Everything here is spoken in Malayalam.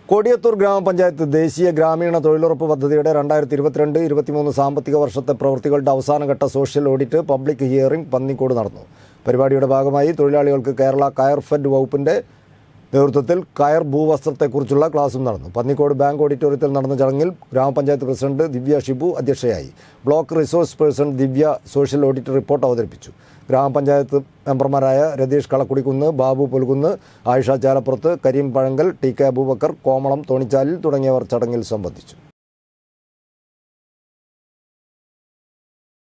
കൊടിയത്തൂർ ഗ്രാമപഞ്ചായത്ത് ദേശീയ ഗ്രാമീണ തൊഴിലുറപ്പ് പദ്ധതിയുടെ രണ്ടായിരത്തി ഇരുപത്തിരണ്ട് ഇരുപത്തിമൂന്ന് സാമ്പത്തിക വർഷത്തെ പ്രവൃത്തികളുടെ അവസാനഘട്ട social audit public hearing Pannikode നടന്നു പരിപാടിയുടെ ഭാഗമായി തൊഴിലാളികൾക്ക് കേരള കയർ ഫെഡ് വകുപ്പിന്റെ നേതൃത്വത്തിൽ കയർ ഭൂവസ്ത്രത്തെക്കുറിച്ചുള്ള ക്ലാസും നടന്നു പന്നിക്കോട് ബാങ്ക് ഓഡിറ്റോറിയത്തിൽ നടന്ന ചടങ്ങിൽ ഗ്രാമപഞ്ചായത്ത് പ്രസിഡന്റ് ദിവ്യ ഷിബു അധ്യക്ഷയായി block resource person Divya social audit report അവതരിപ്പിച്ചു ഗ്രാമപഞ്ചായത്ത് മെമ്പർമാരായ രതീഷ് കളക്കുടിക്കുന്ന് ബാബു പുൽകുന്ന് ആയിഷ ചാലപ്പുറത്ത് കരീം പഴങ്കൽ ടി കെ അബൂബക്കർ കോമളം തോണിച്ചാലിൽ തുടങ്ങിയവർ ചടങ്ങിൽ സംബന്ധിച്ചു